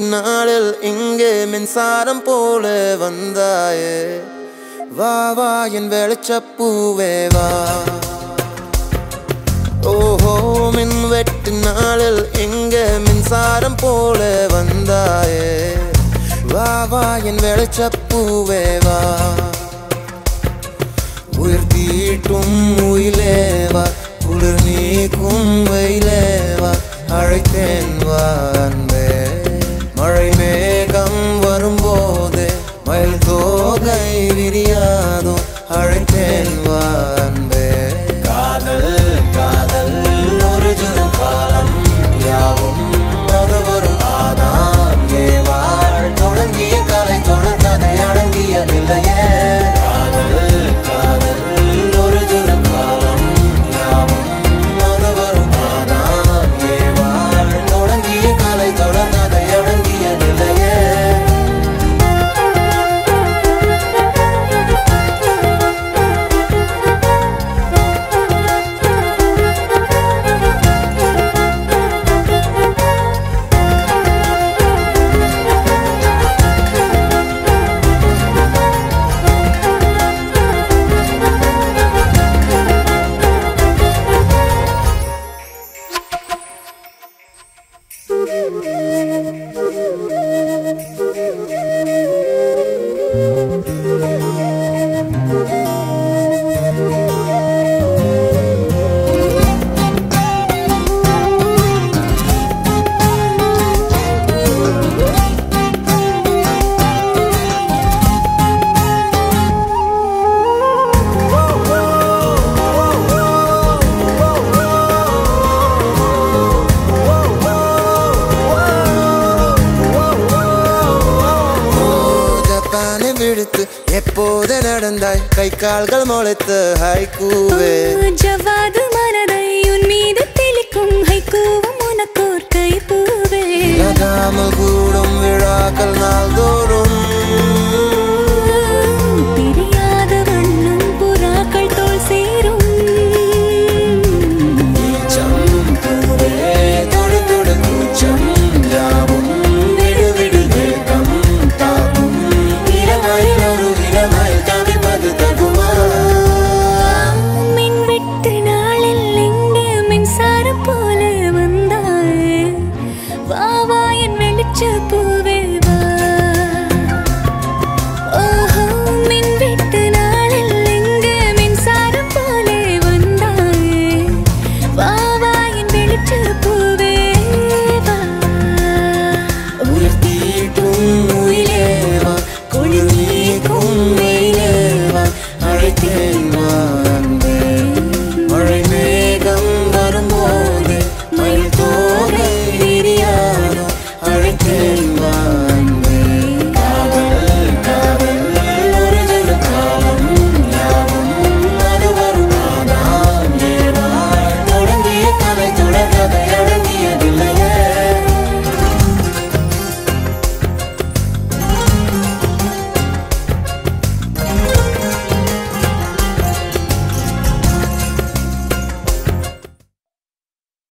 நாளில் இங்கே மின்சாரம் போல வந்தாயே வா வா என் வெளிச்சப்பூவே வா ஓஹோ மின் வெட்டு நாளில் இங்கே மின்சாரம் போல வந்தாயே வா வா என் வெளிச்சப்பூவே வா உயிர் தீட்டும் உயிலேவா குளிர் நீக்கும் வெயிலேவா அழைத்தேன் வா அன்பே மழை மேகம் வரும்போது மயில் தோகை விரியாதோ அழைத்தேன் வா அன்பே காதல் காதல் ஒரு ஜனம் காலம் யாவும் அது வரும் ஆதாம் ஏவாள் தொடங்கிய கலை தொடர்ந்ததை அடங்கியதில்லையே காதல் காதல் ஒரு ஜனம் காலம் யாவும் அது வரும் ஆதாம் ஏவாள் தொடங்கிய கலை தொடர்ந்ததை அடங்கியதில்லையே ஜப்பானை விடுத்து எப்போது நடந்தாய் கை கால்கள் முளைத்து ஹைக்கூவே ஜவாது